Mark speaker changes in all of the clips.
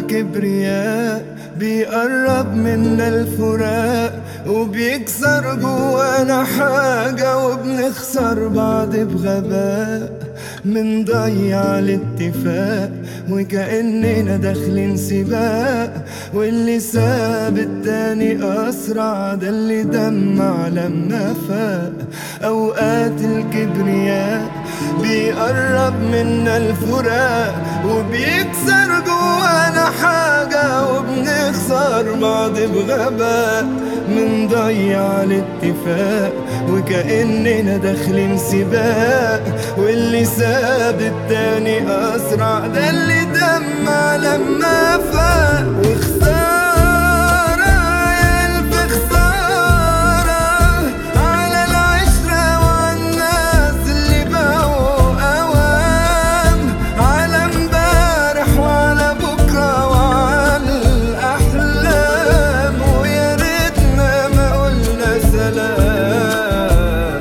Speaker 1: الكبرياء بيقرب منا الفراق وبيكسر جوانا حاجة وبنخسر بعض بغباء منضيع الاتفاق وكأننا داخلين سباق واللي ساب التاني أسرع ده اللي دمع لما فاق أوقات الكبرياء بيقرب منا الفراق وبيكسر جوانا حاجة وبنخسر بعض بغباء منضيع الاتفاق وكأننا داخلين سباق واللي ساب التاني أسرع ده اللي دمع لما فاق وخسارة يا ألف خسارة على العشرة والناس اللي بقوا أوام على امبارح وعلى بكرة وعلى الأحلام ويا ريتنا ما قلنا سلام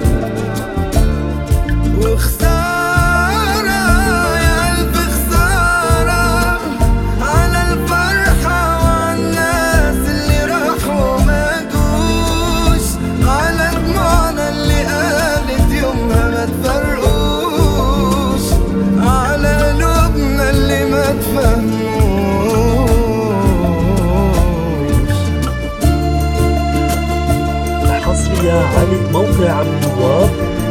Speaker 1: وخسارة يا ألف خسارة على الفرحة والناس اللي راحوا ما جوش على دموعنا اللي قالت يومها ما تفرقوش على قلوبنا اللي ما تفهموش
Speaker 2: الحصرية على موقع النواب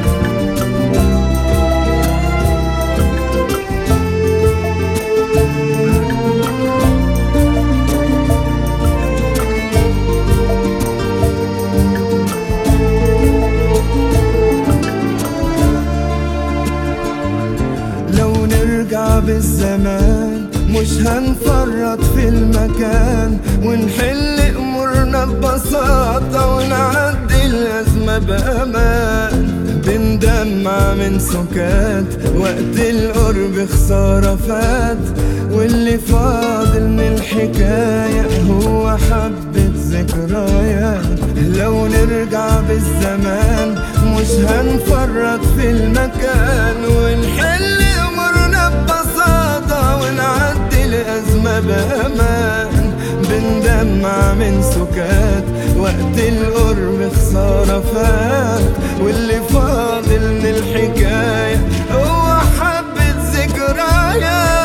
Speaker 1: لو نرجع بالزمان مش هنفرط في المكان ونحل امورنا ببساطة ونعدي الازمة بامان بندمع من سكات وقت القرب خسارة فات واللي فاضل من الحكاية هو حبة ذكريات لو نرجع بالزمان مش هنفرط في المكان ونحل امورنا ببساطة ونعدي الازمة بامان بندمع من سكات وقت القرب خسارة فات واللي فاضل من الحكاية هو حبة ذكريات